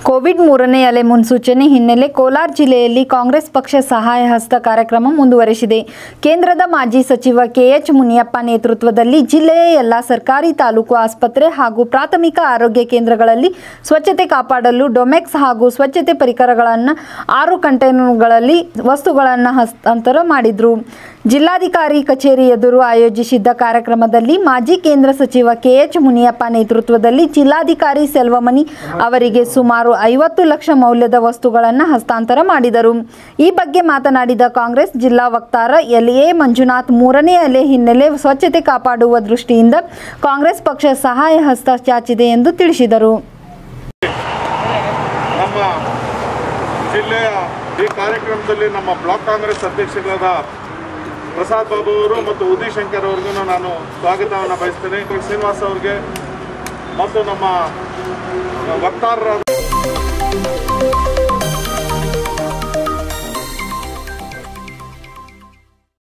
Covid ಮೂರನೇ ಅಲೆ ಮುನ್ಸೂಚನೆ ಹಿನ್ನೆಲೆ ಕೋಲಾರ ಜಿಲ್ಲೆಯಲ್ಲಿ ಕಾಂಗ್ರೆಸ್ ಪಕ್ಷ ಸಹಾಯ ಹಸ್ತ ಕಾರ್ಯಕ್ರಮ ಮುಂದುವರೆಸಿದೆ ಕೇಂದ್ರದ ಮಾಜಿ ಸಚಿವ ಕೆಎಚ್ ಮುನಿಯಪ್ಪ ನೇತೃತ್ವದಲ್ಲಿ ಜಿಲ್ಲೆಯ ಎಲ್ಲ ಸರ್ಕಾರಿ ತಾಲೂಕು ಆಸ್ಪತ್ರೆ ಹಾಗೂ ಪ್ರಾಥಮಿಕ ಆರೋಗ್ಯ ಕೇಂದ್ರಗಳಲ್ಲಿ ಸ್ವಚ್ಛತೆ ಕಾಪಾಡಲು ಡೊಮೆಕ್ಸ್ ಹಾಗೂ ಸ್ವಚ್ಛತೆ ಪರಿಕರಗಳನ್ನು ಆರು ಕಂಟೈನರ್ಗಳಲ್ಲಿ ವಸ್ತುಗಳನ್ನು ಹಸ್ತಾಂತರ ಮಾಡಿದ್ರು ಜಿಲ್ಲಾಧಿಕಾರಿ ಕಚೇರಿ ಎದುರು ಆಯೋಜಿಸಿದ್ದ ಕಾರ್ಯಕ್ರಮದಲ್ಲಿ ಮಾಜಿ ಕೇಂದ್ರ ಸಚಿವ ಕೆಎಚ್ ಮುನಿಯಪ್ಪ ನೇತೃತ್ವದಲ್ಲಿ ಜಿಲ್ಲಾಧಿಕಾರಿ ಸೆಲ್ವಮಣಿ ಅವರಿಗೆ ಸುಮಾರು ಐವತ್ತು ಲಕ್ಷ ಮೌಲ್ಯದ ವಸ್ತುಗಳನ್ನು ಹಸ್ತಾಂತರ ಮಾಡಿದರು ಈ ಬಗ್ಗೆ ಮಾತನಾಡಿದ ಕಾಂಗ್ರೆಸ್ ಜಿಲ್ಲಾ ವಕ್ತಾರ ಎಲ್ ಎ ಮಂಜುನಾಥ್ ಮೂರನೇ ಅಲೆ ಹಿನ್ನೆಲೆ ಸ್ವಚ್ಛತೆ ಕಾಪಾಡುವ ದೃಷ್ಟಿಯಿಂದ ಕಾಂಗ್ರೆಸ್ ಪಕ್ಷ ಸಹಾಯ ಹಸ್ತ ಚಾಚಿದೆ ಎಂದು ತಿಳಿಸಿದರು ನಮ್ಮ ಜಿಲ್ಲೆಯ ಈ ಕಾರ್ಯಕ್ರಮದಲ್ಲಿ ನಮ್ಮ ಬ್ಲಾಕ್ ಕಾಂಗ್ರೆಸ್ ಅಧ್ಯಕ್ಷರಾದ ಪ್ರಸಾದ್ ಬಾಬು ಅವರು ಮತ್ತು ಉದಯ್ ಶಂಕರ್ ಅವ್ರಿಗೂ ನಾನು ಸ್ವಾಗತವನ್ನು ಬಯಸ್ತೇನೆ ಶ್ರೀನಿವಾಸ್ ಅವ್ರಿಗೆ ಮತ್ತು ನಮ್ಮ ವಕ್ತಾರರಾದ